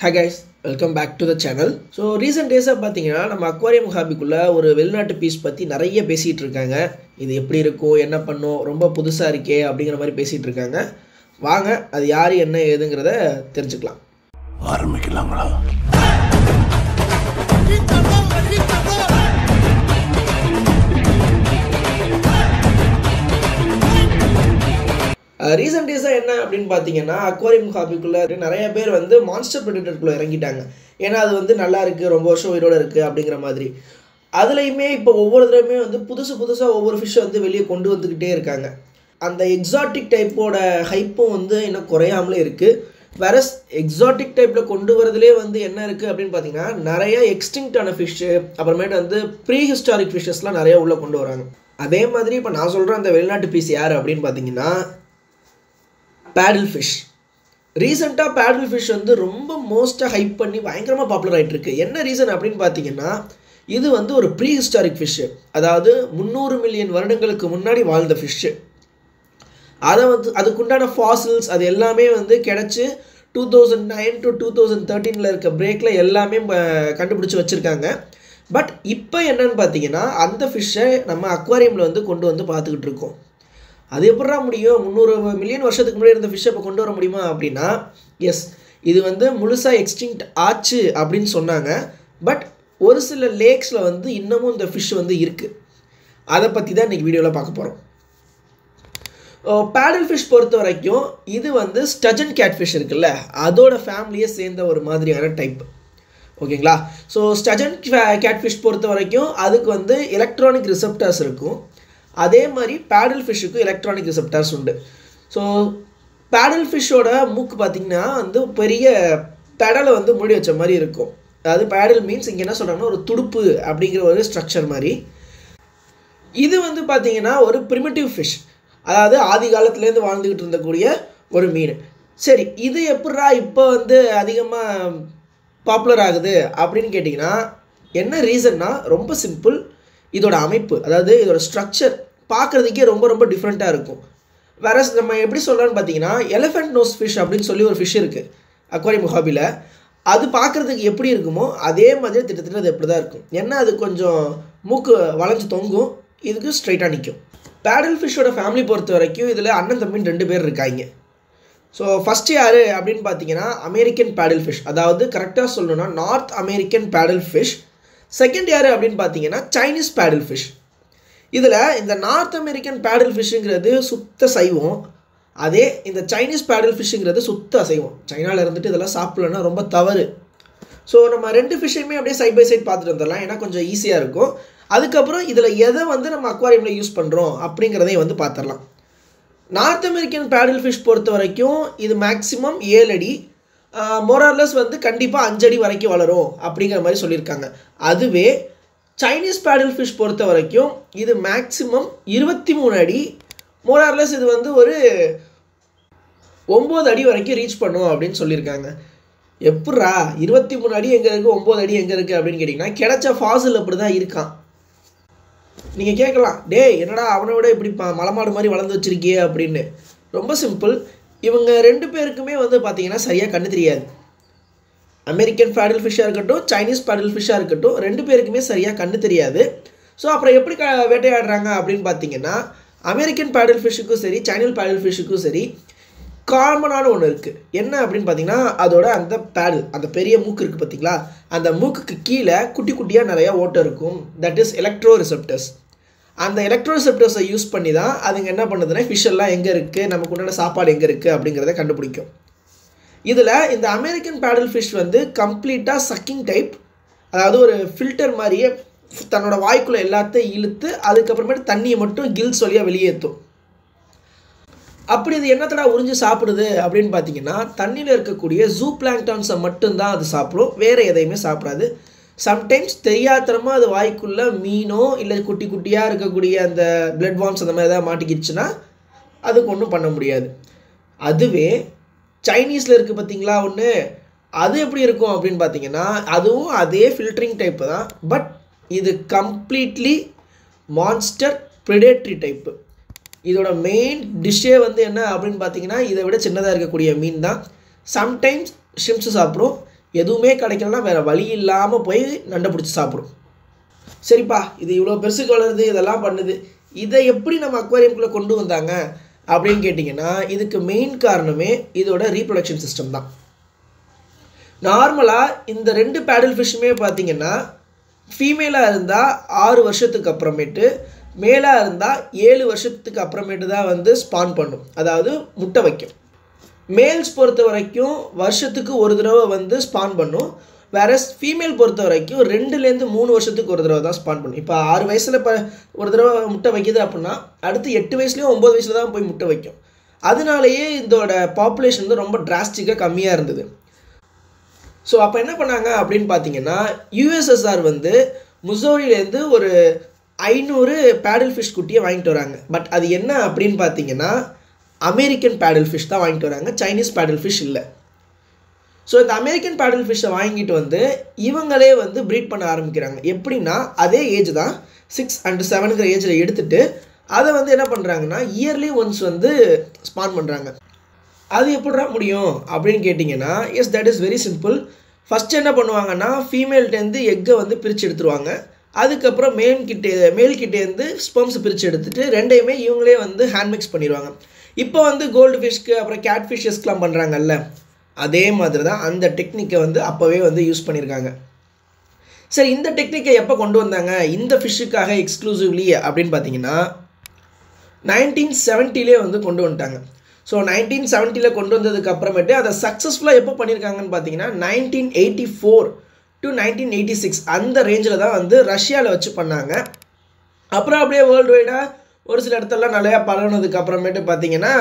high guys welcome back to the channel so recent டேஸாக பார்த்தீங்கன்னா நம்ம அக்வாரியம் ஹாபிக்குள்ளே ஒரு வெளிநாட்டு பீஸ் பற்றி நிறைய பேசிகிட்டு இருக்காங்க இது எப்படி இருக்கும் என்ன பண்ணும் ரொம்ப புதுசாக இருக்கே அப்படிங்கிற மாதிரி பேசிகிட்டு இருக்காங்க வாங்க அது யார் என்ன ஏதுங்கிறத தெரிஞ்சுக்கலாம் ஆரம்பிக்கலாங்களா ரீசெண்ட் டேஸாக என்ன அப்படின்னு பார்த்தீங்கன்னா அக்வாரியம் ஹாபிக்குள்ளே நிறைய பேர் வந்து மான்ஸ்டர் ப்ரெடிட்டருக்குள்ளே இறங்கிட்டாங்க ஏன்னா அது வந்து நல்லா இருக்குது ரொம்ப வருஷம் உயிரோட இருக்குது அப்படிங்கிற மாதிரி அதுலேயுமே இப்போ ஒவ்வொரு தடவையுமே வந்து புதுசு புதுசாக ஒவ்வொரு ஃபிஷ்ஷை வந்து வெளியே கொண்டு வந்துக்கிட்டே இருக்காங்க அந்த எக்ஸாட்டிக் டைப்போட ஹைப்பும் வந்து இன்னும் குறையாமலே இருக்குது வேற எக்ஸாட்டிக் டைப்பில் கொண்டு வரதுலே வந்து என்ன இருக்குது அப்படின்னு பார்த்தீங்கன்னா நிறைய எக்ஸ்டிங்டான ஃபிஷ்ஷு அப்புறமேட்டு வந்து ப்ரீ ஹிஸ்டாரிக் ஃபிஷ்ஷஸ்லாம் நிறைய உள்ளே கொண்டு வராங்க அதே மாதிரி இப்போ நான் சொல்கிற அந்த வெளிநாட்டு பீஸ் யார் அப்படின்னு பார்த்தீங்கன்னா பேடில் ஃபிஷ் ரீசெண்டாக பேடில் ஃபிஷ் வந்து ரொம்ப மோஸ்ட்டாக ஹைப் பண்ணி பயங்கரமாக பாப்புலர் ஆகிட்டு இருக்கு என்ன ரீசன் அப்படின்னு பார்த்தீங்கன்னா இது வந்து ஒரு ப்ரீ ஹிஸ்டாரிக் ஃபிஷ்ஷு அதாவது முந்நூறு மில்லியன் வருடங்களுக்கு முன்னாடி வாழ்ந்த ஃபிஷ்ஷு அதை வந்து அதுக்குண்டான ஃபாசில்ஸ் அது எல்லாமே வந்து கிடச்சி two thousand nine to two thousand தேர்ட்டீனில் இருக்க பிரேக்கில் எல்லாமே கண்டுபிடிச்சி வச்சுருக்காங்க பட் இப்போ என்னன்னு பார்த்தீங்கன்னா அந்த ஃபிஷ்ஷை நம்ம அக்வாரியமில் வந்து கொண்டு வந்து பார்த்துக்கிட்டு இருக்கோம் அது எப்படா முடியும் முந்நூறு மில்லியன் வருஷத்துக்கு முன்னாடி இருந்த ஃபிஷ்ஷை இப்போ கொண்டு வர முடியுமா அப்படின்னா எஸ் இது வந்து முழுசாக எக்ஸ்டிங்க்ட் ஆச்சு அப்படின்னு சொன்னாங்க பட் ஒரு சில லேக்ஸில் வந்து இன்னமும் இந்த ஃபிஷ் வந்து இருக்குது அதை பற்றி தான் இன்றைக்கி வீடியோவில் பார்க்க போகிறோம் பேடல் ஃபிஷ் பொறுத்த வரைக்கும் இது வந்து ஸ்டஜன் கேட் ஃபிஷ் இருக்குல்ல அதோட ஃபேமிலியை சேர்ந்த ஒரு மாதிரியான டைப் ஓகேங்களா ஸோ ஸ்டஜன் கேட் ஃபிஷ் பொறுத்த வரைக்கும் அதுக்கு வந்து எலக்ட்ரானிக் ரிசப்டர்ஸ் இருக்கும் அதே மாதிரி பேடல் ஃபிஷ்ஷுக்கும் எலக்ட்ரானிக் ரிசப்டர்ஸ் உண்டு ஸோ பேடல் ஃபிஷ்ஷோட மூக்கு பார்த்திங்கன்னா வந்து பெரிய பெடலை வந்து மூடி வச்ச மாதிரி இருக்கும் அதாவது பேடல் மீன்ஸ் இங்கே என்ன சொல்கிறாங்கன்னா ஒரு துடுப்பு அப்படிங்கிற ஒரு ஸ்ட்ரக்சர் மாதிரி இது வந்து பார்த்திங்கன்னா ஒரு ப்ரிமிட்டிவ் ஃபிஷ் அதாவது ஆதி காலத்துலேருந்து வாழ்ந்துக்கிட்டு இருந்தக்கூடிய ஒரு மீன் சரி இது எப்படா இப்போ வந்து அதிகமாக பாப்புலர் ஆகுது அப்படின்னு கேட்டிங்கன்னா என்ன ரீசன்னா ரொம்ப சிம்பிள் இதோட அமைப்பு அதாவது இதோட ஸ்ட்ரக்சர் பார்க்குறதுக்கே ரொம்ப ரொம்ப டிஃப்ரெண்ட்டாக இருக்கும் வேற நம்ம எப்படி சொல்லலாம்னு பார்த்தீங்கன்னா எலிஃபெண்ட் நோஸ் ஃபிஷ் அப்படின்னு சொல்லி ஒரு ஃபிஷ் இருக்குது அக்வாரியம் ஹாபியில் அது பார்க்குறதுக்கு எப்படி இருக்குமோ அதே மாதிரி திட்டத்தட்ட அது எப்படி தான் இருக்கும் ஏன்னா அது கொஞ்சம் மூக்கு வளைஞ்சு தொங்கும் இதுக்கு ஸ்ட்ரைட்டாக நிற்கும் பேடல் ஃபிஷ்ஷோட ஃபேமிலி பொறுத்த வரைக்கும் இதில் அண்ணன் தம்பின்னு ரெண்டு பேர் இருக்காங்க ஸோ ஃபஸ்ட்டு யார் அப்படின்னு பார்த்தீங்கன்னா அமெரிக்கன் பேடல் ஃபிஷ் அதாவது கரெக்டாக சொல்லணும்னா North American paddle fish second யார் அப்படின்னு பார்த்தீங்கன்னா சைனீஸ் பேடல் ஃபிஷ் இதில் இந்த நார்த் அமெரிக்கன் பேடல் ஃபிஷ்ஷுங்கிறது சுத்த சைவம் அதே இந்த சைனீஸ் பேடல் ஃபிஷ்ஷுங்கிறது சுத்த அசைவம் சைனாவில் இருந்துட்டு இதெல்லாம் சாப்பிட்லன்னா ரொம்ப தவறு ஸோ நம்ம ரெண்டு ஃபிஷ்ஷையுமே அப்படியே சைட் பை சைட் பார்த்துட்டு வந்துடலாம் ஏன்னா கொஞ்சம் ஈஸியாக இருக்கும் அதுக்கப்புறம் இதில் எதை வந்து நம்ம அக்வாரியமில் யூஸ் பண்ணுறோம் அப்படிங்கிறதையும் வந்து பார்த்துடலாம் நார்த் அமெரிக்கன் பேடல் ஃபிஷ் பொறுத்த வரைக்கும் இது மேக்ஸிமம் ஏழு அடி மோரார்லஸ் வந்து கண்டிப்பாக அஞ்சடி வரைக்கும் வளரும் அப்படிங்கிற மாதிரி சொல்லியிருக்காங்க அதுவே சைனீஸ் பேடல் ஃபிஷ் பொறுத்த வரைக்கும் இது மேக்ஸிமம் இருபத்தி மூணு அடி மோரார்லஸ் இது வந்து ஒரு ஒம்பது அடி வரைக்கும் ரீச் பண்ணும் அப்படின்னு சொல்லியிருக்காங்க எப்பட்றா இருபத்தி மூணு அடி எங்கே இருக்குது ஒம்பது அடி எங்கே இருக்குது அப்படின்னு கேட்டிங்கன்னா கிடைச்ச ஃபாசில் அப்படி தான் இருக்கான் நீங்கள் கேட்கலாம் டே என்னடா அவனை விட இப்படி ப மலமாடு மாதிரி வளர்ந்து வச்சிருக்கியே அப்படின்னு ரொம்ப சிம்பிள் இவங்க ரெண்டு பேருக்குமே வந்து பார்த்தீங்கன்னா சரியாக கண்ணு தெரியாது அமெரிக்கன் பேடல் ஃபிஷ்ஷாக இருக்கட்டும் சைனீஸ் பேடல் ஃபிஷ்ஷாக இருக்கட்டும் ரெண்டு பேருக்குமே சரியாக கண்ணு தெரியாது ஸோ அப்புறம் எப்படி க வேட்டையாடுறாங்க அப்படின்னு பார்த்தீங்கன்னா அமெரிக்கன் பேடல் ஃபிஷ்ஷுக்கும் சரி சைனீஸ் பேடல் ஃபிஷ்ஷுக்கும் சரி காமனான ஒன்று இருக்குது என்ன அப்படின்னு பார்த்தீங்கன்னா அதோட அந்த பேடல் அந்த பெரிய மூக்கு இருக்குது பார்த்தீங்களா அந்த மூக்குக்கு கீழே குட்டி குட்டியாக நிறையா ஓட்டம் இருக்கும் தட் இஸ் எலக்ட்ரோ ரிசெப்டர்ஸ் அந்த எலக்ட்ரோ ரிசெப்டர்ஸை யூஸ் பண்ணி தான் அதுங்க என்ன பண்ணுதுன்னா ஃபிஷ் எல்லாம் எங்கே இருக்குது நமக்கு உண்டான சாப்பாடு எங்கே இருக்குது அப்படிங்கிறத கண்டுபிடிக்கும் இதில் இந்த அமெரிக்கன் பேடல் ஃபிஷ் வந்து கம்ப்ளீட்டாக சக்கிங் டைப் அதாவது ஒரு ஃபில்டர் மாதிரியே தன்னோட வாய்க்குள்ளே எல்லாத்தையும் இழுத்து அதுக்கப்புறமேட்டு தண்ணியை மட்டும் கில்ஸ் வழியாக வெளியேற்றும் அப்படி அது என்னத்தடா உறிஞ்சு சாப்பிடுது அப்படின்னு பார்த்தீங்கன்னா தண்ணியில் இருக்கக்கூடிய ஜூ பிளாங்டான்ஸை மட்டும்தான் அது சாப்பிடும் வேறு எதையுமே சாப்பிடாது சம்டைம்ஸ் தெரியாதனமாக அது வாய்க்குள்ளே மீனோ இல்லை குட்டி குட்டியாக இருக்கக்கூடிய அந்த பிளட் வார்ம்ஸ் அந்த மாதிரி ஏதாவது மாட்டிக்கிடுச்சுன்னா அதுக்கு ஒன்றும் பண்ண முடியாது அதுவே சைனீஸில் இருக்குது பார்த்தீங்களா ஒன்று அது எப்படி இருக்கும் அப்படின்னு பார்த்தீங்கன்னா அதுவும் அதே ஃபில்டரிங் டைப்பு தான் பட் இது கம்ப்ளீட்லி மான்ஸ்டர் ப்ரிடேட்ரி டைப்பு இதோட மெயின் டிஷ்ஷே வந்து என்ன அப்படின்னு பார்த்தீங்கன்னா இதை விட சின்னதாக இருக்கக்கூடிய மீன் தான் சம்டைம்ஸ் ஷிம்ஸு சாப்பிடும் எதுவுமே கிடைக்கலனா வேறு வழி இல்லாமல் போய் நண்டை பிடிச்சி சாப்பிடும் சரிப்பா இது இவ்வளோ பெருசுக்கு வளருது இதெல்லாம் பண்ணுது இதை எப்படி நம்ம அக்வாரியம்குள்ளே கொண்டு வந்தாங்க அப்படின்னு கேட்டிங்கன்னா இதுக்கு மெயின் காரணமே இதோட ரீப்ரொடக்ஷன் சிஸ்டம் தான் நார்மலாக இந்த ரெண்டு பேடல் ஃபிஷ்ஷுமே பார்த்தீங்கன்னா ஃபீமேலாக இருந்தால் ஆறு வருஷத்துக்கு அப்புறமேட்டு மேலாக இருந்தால் ஏழு வருஷத்துக்கு அப்புறமேட்டு தான் வந்து ஸ்பான் பண்ணும் அதாவது முட்டை வைக்கும் மேல்ஸ் பொறுத்த வரைக்கும் வருஷத்துக்கு ஒரு தடவை வந்து ஸ்பான் பண்ணும் வேற ஃபீமேல் பொறுத்த வரைக்கும் ரெண்டுலேருந்து மூணு வருஷத்துக்கு ஒரு தடவை தான் ஸ்பான் பண்ணும் இப்போ ஆறு வயசில் இப்போ ஒரு தடவை முட்டை வைக்குது அப்படின்னா அடுத்து எட்டு வயசுலேயும் ஒம்பது வயசில் தான் போய் முட்டை வைக்கும் அதனாலேயே இதோட பாப்புலேஷன் வந்து ரொம்ப டிராஸ்டிக்காக கம்மியாக இருந்தது ஸோ அப்போ என்ன பண்ணாங்க அப்படின்னு பார்த்தீங்கன்னா யூஎஸ்எஸ்ஆர் வந்து முசோரியிலேருந்து ஒரு ஐநூறு பேடல் ஃபிஷ் குட்டியை வாங்கிட்டு வராங்க பட் அது என்ன அப்படின்னு பார்த்தீங்கன்னா அமெரிக்கன் பேடல் ஃபிஷ் தான் வாங்கிட்டு வராங்க சைனீஸ் பேடல் ஃபிஷ் இல்லை ஸோ இந்த அமெரிக்கன் பேடல் ஃபிஷ்ஷை வாங்கிட்டு வந்து இவங்களே வந்து ப்ரீட் பண்ண ஆரம்பிக்கிறாங்க எப்படின்னா அதே ஏஜ் தான் சிக்ஸ் அண்ட் செவனுங்கிற ஏஜில் எடுத்துட்டு அதை வந்து என்ன பண்ணுறாங்கன்னா இயர்லி ஒன்ஸ் வந்து ஸ்பான் பண்ணுறாங்க அது எப்படிடா முடியும் அப்படின்னு கேட்டிங்கன்னா yes that is very simple first என்ன பண்ணுவாங்கன்னா ஃபீமேல்கிட்டேருந்து எக்கை வந்து பிரித்து எடுத்துருவாங்க அதுக்கப்புறம் மேல் கிட்டே மேல் கிட்டேருந்து ஸ்பெர்ம்ஸ் பிரித்து எடுத்துட்டு ரெண்டையுமே இவங்களே வந்து ஹேண்ட் மிக்ஸ் பண்ணிடுவாங்க இப்போ வந்து கோல்டு ஃபிஷ்க்கு அப்புறம் கேட் ஃபிஷ்ஷஸ்க்கெலாம் பண்ணுறாங்கல்ல அதே மாதிரி தான் அந்த டெக்னிக்கை வந்து அப்போவே வந்து யூஸ் பண்ணியிருக்காங்க சரி இந்த டெக்னிக்கை எப்போ கொண்டு வந்தாங்க இந்த ஃபிஷ்ஷுக்காக எக்ஸ்க்ளூசிவ்லி அப்படின்னு பார்த்தீங்கன்னா நைன்டீன் செவன்ட்டிலே வந்து கொண்டு வந்துட்டாங்க ஸோ நைன்டீன் செவன்ட்டியில் கொண்டு வந்ததுக்கு அப்புறமேட்டு அதை சக்ஸஸ்ஃபுல்லாக எப்போ பண்ணியிருக்காங்கன்னு பார்த்தீங்கன்னா nineteen eighty four to nineteen eighty six அந்த ரேஞ்சில் தான் வந்து ரஷ்யாவில் வச்சு பண்ணாங்க அப்புறம் அப்படியே வேர்ல்டு வைடாக ஒரு சில இடத்துலலாம் நிறையா பழகினதுக்கு அப்புறமேட்டு பார்த்தீங்கன்னா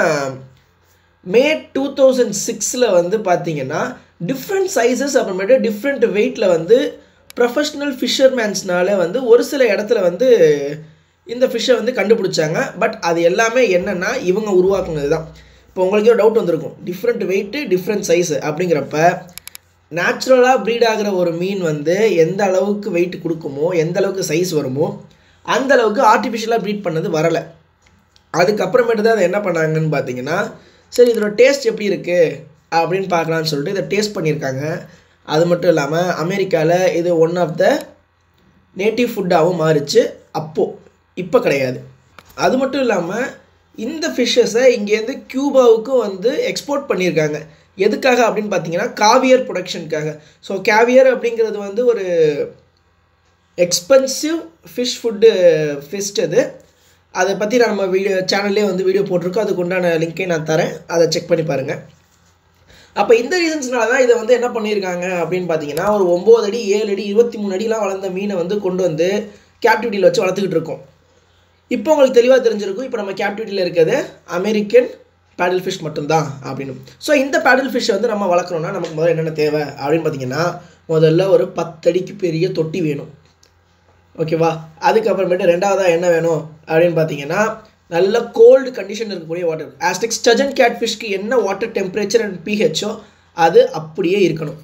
மே டூ தௌசண்ட் சிக்ஸில் வந்து பார்த்தீங்கன்னா டிஃப்ரெண்ட் சைஸஸ் அப்புறமேட்டு டிஃப்ரெண்ட் வெயிட்டில் வந்து ப்ரொஃபஷ்னல் ஃபிஷர்மேன்ஸ்னால வந்து ஒரு சில இடத்துல வந்து இந்த ஃபிஷ்ஷை வந்து கண்டுபிடிச்சாங்க பட் அது எல்லாமே என்னென்னா இவங்க உருவாக்குனது தான் இப்போ உங்களுக்கே டவுட் வந்திருக்கும் டிஃப்ரெண்ட் வெயிட்டு டிஃப்ரெண்ட் சைஸு அப்படிங்கிறப்ப நேச்சுரலாக ப்ரீட் ஆகிற ஒரு மீன் வந்து எந்த அளவுக்கு வெயிட் கொடுக்குமோ எந்த அளவுக்கு சைஸ் வருமோ அந்த அளவுக்கு ஆர்டிஃபிஷியலாக ப்ரீட் பண்ணது வரலை அதுக்கப்புறமேட்டு தான் அதை என்ன பண்ணாங்கன்னு பார்த்தீங்கன்னா சரி இதோட டேஸ்ட் எப்படி இருக்குது அப்படின்னு பார்க்கலான்னு சொல்லிட்டு இதை டேஸ்ட் பண்ணியிருக்காங்க அது மட்டும் இல்லாமல் அமெரிக்காவில் இது ஒன் ஆஃப் த நேட்டிவ் ஃபுட்டாகவும் மாறிச்சு அப்போது இப்போ கிடையாது அது மட்டும் இல்லாமல் இந்த ஃபிஷ்ஷஸை இங்கேருந்து கியூபாவுக்கும் வந்து எக்ஸ்போர்ட் பண்ணியிருக்காங்க எதுக்காக அப்படின்னு பார்த்தீங்கன்னா காவியர் ப்ரொடக்ஷனுக்காக ஸோ கேவியர் அப்படிங்கிறது வந்து ஒரு எக்ஸ்பென்சிவ் ஃபிஷ் ஃபுட்டு ஃபிஸ்ட் அது அதை பற்றி நான் நம்ம வீடியோ சேனல்லே வந்து வீடியோ போட்டிருக்கோம் அதுக்கு உண்டான லிங்க்கை நான் தரேன் அதை செக் பண்ணி பாருங்கள் அப்போ இந்த ரீசன்ஸ்னால தான் இதை வந்து என்ன பண்ணியிருக்காங்க அப்படின்னு பார்த்தீங்கன்னா ஒரு ஒம்பது அடி ஏழு அடி இருபத்தி மூணு அடிலாம் வளர்ந்த மீனை வந்து கொண்டு வந்து கேப்டிவிட்டியில் வச்சு வளர்த்துக்கிட்டு இருக்கோம் இப்போ உங்களுக்கு தெளிவாக தெரிஞ்சிருக்கும் இப்போ நம்ம கேப்டிவிட்டியில் இருக்கிறது அமெரிக்கன் பேடல் ஃபிஷ் மட்டும்தான் அப்படின்னு ஸோ இந்த பேடல் ஃபிஷ்ஷை வந்து நம்ம வளர்க்குறோன்னா நமக்கு முதல்ல என்னென்ன தேவை அப்படின்னு பார்த்தீங்கன்னா முதல்ல ஒரு பத்தடிக்கு பெரிய தொட்டி வேணும் ஓகேவா அதுக்கப்புறமேட்டு ரெண்டாவதாக என்ன வேணும் அப்படின்னு பார்த்தீங்கன்னா நல்ல கோல்டு கண்டிஷன் இருக்கக்கூடிய வாட்டர் ஆஸ்டிக் ஸ்டஜன் கேட்ஃபிஷ்க்கு என்ன வாட்டர் டெம்பரேச்சர் அண்ட் பிஹெச்சோ அது அப்படியே இருக்கணும்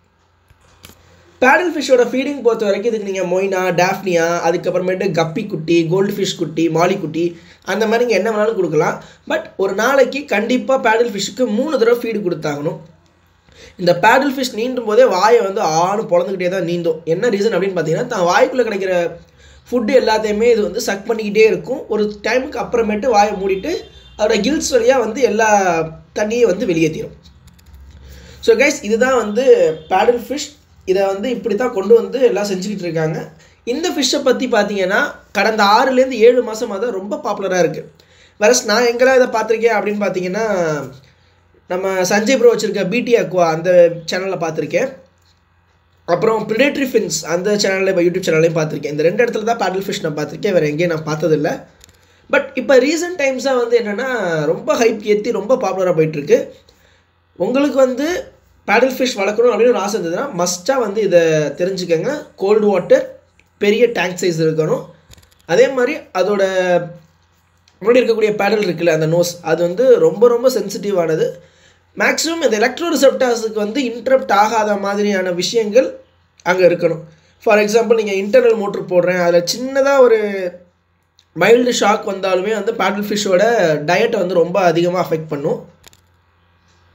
பேடல் ஃபிஷ்ஷோட ஃபீடிங் பொறுத்த வரைக்கும் இதுக்கு நீங்கள் மொய்னா டாஃப்னியா அதுக்கப்புறமேட்டு கப்பி குட்டி கோல்டு ஃபிஷ் குட்டி மாலி குட்டி அந்த மாதிரி நீங்கள் என்ன வேணாலும் கொடுக்கலாம் பட் ஒரு நாளைக்கு கண்டிப்பாக பேடல் ஃபிஷ்ஷுக்கு மூணு தடவை ஃபீடு கொடுத்தாகணும் இந்த பேடல் ஃபிஷ் நீண்டும் போதே வாயை வந்து ஆணு பொழந்துக்கிட்டே தான் நீந்தும் என்ன ரீசன் அப்படின்னு பார்த்தீங்கன்னா தான் வாய்க்குள்ளே கிடைக்கிற ஃபுட்டு எல்லாத்தையுமே இது வந்து சக் பண்ணிக்கிட்டே இருக்கும் ஒரு டைமுக்கு அப்புறமேட்டு வாயை மூடிட்டு அதோட கில்ஸ் வழியாக வந்து எல்லா தண்ணியும் வந்து வெளியேற்றிடும் ஸோ கைஸ் இதுதான் வந்து பேடல் ஃபிஷ் இதை வந்து இப்படி தான் கொண்டு வந்து எல்லாம் செஞ்சுக்கிட்டு இருக்காங்க இந்த ஃபிஷ்ஷை பற்றி பார்த்தீங்கன்னா கடந்த ஆறுலேருந்து ஏழு மாதமாக தான் ரொம்ப பாப்புலராக இருக்குது வேறஸ் நான் எங்கெல்லாம் இதை பார்த்துருக்கேன் அப்படின்னு பார்த்தீங்கன்னா நம்ம சஞ்சய் ப்ரோ வச்சுருக்க பிடி அக்வா அந்த சேனலில் பார்த்துருக்கேன் அப்புறம் ப்ரிடேட்ரி ஃபின்ஸ் அந்த சேனலில் இப்போ யூடியூப் சேனல்லையும் பார்த்துருக்கேன் இந்த ரெண்டு இடத்துல தான் பேடல் ஃபிஷ் நான் பார்த்துருக்கேன் வேறு எங்கேயும் நான் பார்த்ததில்ல பட் இப்போ ரீசெண்ட் டைம்ஸாக வந்து என்னென்னா ரொம்ப ஹைப் ஏற்றி ரொம்ப பாப்புலராக போயிட்டுருக்கு உங்களுக்கு வந்து பேடல் ஃபிஷ் வளர்க்கணும் அப்படின்னு ஒரு ஆசை இருந்ததுன்னா மஸ்ட்டாக வந்து இதை தெரிஞ்சுக்கோங்க கோல்டு வாட்டர் பெரிய டேங்க் சைஸ் இருக்கணும் அதே மாதிரி அதோட முன்னாடி இருக்கக்கூடிய பேடல் இருக்குல்ல அந்த நோஸ் அது வந்து ரொம்ப ரொம்ப சென்சிட்டிவானது மேக்ஸிமம் இந்த எலக்ட்ரோ ரிசப்டாஸுக்கு வந்து இன்டரப்ட் ஆகாத மாதிரியான விஷயங்கள் அங்கே இருக்கணும் ஃபார் எக்ஸாம்பிள் நீங்கள் இன்டர்னல் மோட்ரு போடுறேன் அதில் சின்னதாக ஒரு மைல்டு ஷாக் வந்தாலுமே வந்து பேடல் ஃபிஷ்ஷோட டயட்டை வந்து ரொம்ப அதிகமாக அஃபெக்ட் பண்ணும்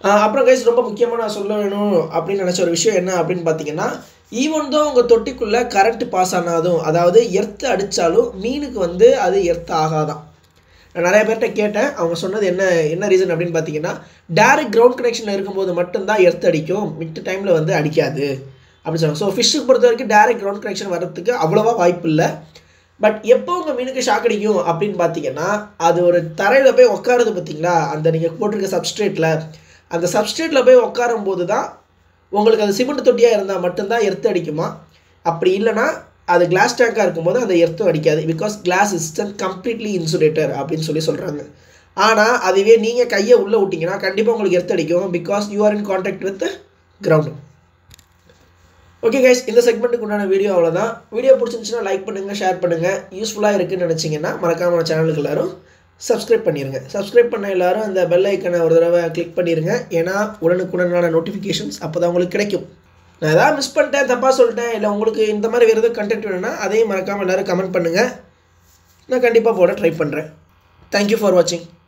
ஆஹ் அப்புறம் கைஸ் ரொம்ப முக்கியமாக நான் சொல்ல வேணும் அப்படின்னு நினச்ச ஒரு விஷயம் என்ன அப்படின்னு பார்த்தீங்கன்னா ஈவன் தான் உங்கள் தொட்டிக்குள்ளே கரண்ட் பாஸ் ஆனாதும் அதாவது எர்த்து அடித்தாலும் மீனுக்கு வந்து அது எர்த்து ஆகாதான் நான் நிறைய பேர்கிட்ட கேட்டேன் அவங்க சொன்னது என்ன என்ன ரீசன் அப்படின்னு பார்த்தீங்கன்னா டேரக்ட் கிரவுண்ட் கனெக்ஷனில் இருக்கும்போது மட்டும்தான் எர்த்து அடிக்கும் மித்த டைமில் வந்து அடிக்காது அப்படின்னு சொன்னாங்க ஸோ ஃபிஷ்ஷுக்கு பொறுத்த வரைக்கும் டேரக்ட் கிரவுண்ட் கனெக்ஷன் வர்றதுக்கு அவ்வளோவா வாய்ப்பு இல்லை பட் எப்போ உங்கள் மீனுக்கு ஷாக் அடிக்கும் அப்படின்னு பார்த்தீங்கன்னா அது ஒரு தரையில் போய் உட்காருது பார்த்தீங்களா அந்த நீங்கள் போட்டிருக்க சப்ஸ்ட்ரேட்டில் அந்த சப்ஸ்ட்ரேட்டில் போய் உட்காரும் போது தான் உங்களுக்கு அது சிமெண்ட் தொட்டியாக இருந்தால் மட்டும்தான் எர்த்து அடிக்குமா அப்படி இல்லைன்னா அது கிளாஸ் டேங்காக இருக்கும்போது அந்த எர்த்தும் அடிக்காது because glass is completely insulator அப்படின்னு சொல்லி சொல்கிறாங்க ஆனால் அதுவே நீங்கள் கையை உள்ளே விட்டிங்கன்னா கண்டிப்பாக உங்களுக்கு எர்த்து அடிக்கும் because you are in contact with ground okay guys இந்த செக்மெண்ட்டுக்கு உண்டான வீடியோ அவ்வளோதான் வீடியோ பிடிச்சிருந்துச்சுன்னா லைக் பண்ணுங்கள் ஷேர் பண்ணுங்கள் யூஸ்ஃபுல்லாக இருக்குன்னு நினச்சிங்கன்னா மறக்காம நம்ம சேனலுக்கு எல்லாரும் சப்ஸ்கிரைப் பண்ணிடுங்க சப்ஸ்கிரைப் பண்ண எல்லாரும் அந்த பெல் ஐக்கனை ஒரு தடவை கிளிக் பண்ணிடுங்க ஏன்னா உடனுக்குடனான நோட்டிஃபிகேஷன்ஸ் அப்போ தான் உங்களுக்கு கிடைக்கும் நான் எதாவது மிஸ் பண்ணிட்டேன் தப்பாக சொல்லிட்டேன் இல்லை உங்களுக்கு இந்த மாதிரி வேறு எதுவும் கண்டென்ட் வேணும்னா அதையும் மறக்காமல் எல்லோரும் கமெண்ட் பண்ணுங்கள் நான் கண்டிப்பாக போட ட்ரை பண்ணுறேன் தேங்க்யூ ஃபார் வாட்சிங்